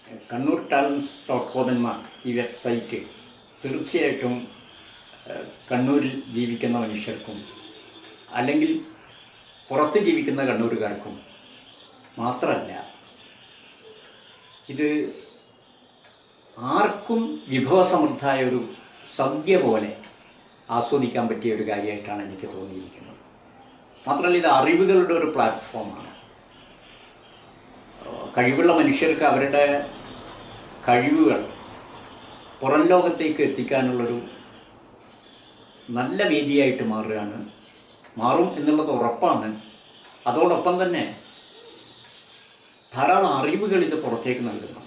Kannur talents dot com എന്ന ഈ website തീർച്ചയായിട്ടും ഏഹ്, കണ്ണൂരിൽ ജീവിക്കുന്ന മനുഷ്യർക്കും അല്ലെങ്കിൽ പുറത്ത് ജീവിക്കുന്ന കണ്ണൂരുകാർക്കും മാത്രമല്ല ഇത് ആർക്കും വിഭവസമൃദ്ധമായ ഒരു സദ്യ പോലെ ആസ്വദിക്കാൻ പറ്റിയ ഒരു കാര്യമായിട്ടാണ് എനിക്ക് തോന്നിയിരിക്കുന്നത് മാത്രമല്ല ഇത് അറിവുകളുടെ ഒരു പ്ലാറ്റ്ഫോമാണ് ഏഹ് കഴിവുള്ള മനുഷ്യർക്ക് അവരുടെ കഴിവുകൾ പുറം ലോകത്തേക്ക് എത്തിക്കാനുള്ളൊരു നല്ല വേദിയായിട്ട് മാറുകയാണ് മാറും എന്നുള്ളത് ഉറപ്പാണ് അതോടൊപ്പം തന്നെ ധാരാളം അറിവുകൾ ഇത് പുറത്തേക്ക് നൽകുന്നുണ്ട്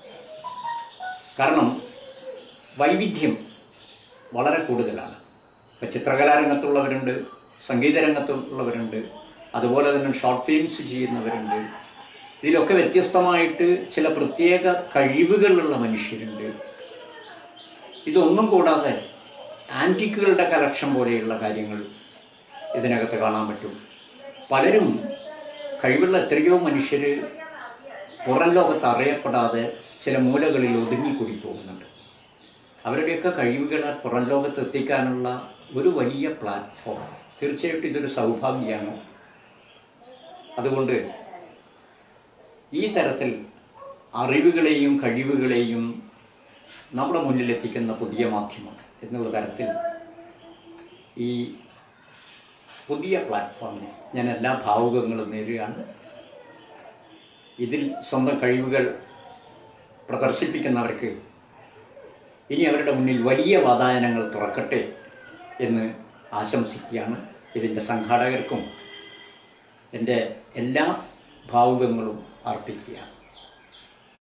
കാരണം വൈവിധ്യം വളരെ കൂടുതലാണ് ഇപ്പം ചിത്രകലാരംഗത്തുള്ളവരുണ്ട് സംഗീത രംഗത്തുള്ളവരുണ്ട് അതുപോലെ തന്നെ ഷോർട്ട് ഫിലിംസ് ചെയ്യുന്നവരുണ്ട് ഇതിലൊക്കെ വ്യത്യസ്തമായിട്ട് ചില പ്രത്യേക കഴിവുകളുള്ള മനുഷ്യരുണ്ട് ഇതൊന്നും കൂടാതെ ആൻറ്റിക്കുകളുടെ കലക്ഷൻ പോലെയുള്ള കാര്യങ്ങൾ ഇതിനകത്ത് കാണാൻ പറ്റും പലരും കഴിവുള്ള എത്രയോ മനുഷ്യർ പുറം ലോകത്ത് അറിയപ്പെടാതെ ചില മൂലകളിൽ ഒതുങ്ങിക്കൂടി പോകുന്നുണ്ട് അവരുടെയൊക്കെ കഴിവുകളെ പുറം ലോകത്ത് എത്തിക്കാനുള്ള ഒരു വലിയ പ്ലാറ്റ്ഫോം തീർച്ചയായിട്ടും ഇതൊരു സൗഭാഗ്യമാണ് അതുകൊണ്ട് ഈ തരത്തിൽ അറിവുകളെയും കഴിവുകളെയും നമ്മുടെ മുന്നിലെത്തിക്കുന്ന പുതിയ മാധ്യമം എന്നുള്ള തരത്തിൽ ഈ പുതിയ പ്ലാറ്റ്ഫോമിന് ഞാൻ എല്ലാ ഭാവുകങ്ങളും നേരുകയാണ് ഇതിൽ സ്വന്തം കഴിവുകൾ പ്രദർശിപ്പിക്കുന്നവർക്ക് ഇനി അവരുടെ മുന്നിൽ വലിയ വാതായനങ്ങൾ തുറക്കട്ടെ എന്ന് ആശംസിക്കുകയാണ് ഇതിൻ്റെ സംഘാടകർക്കും എൻ്റെ എല്ലാ ഭാവുകങ്ങളും അർപ്പിക്കുകയാണ്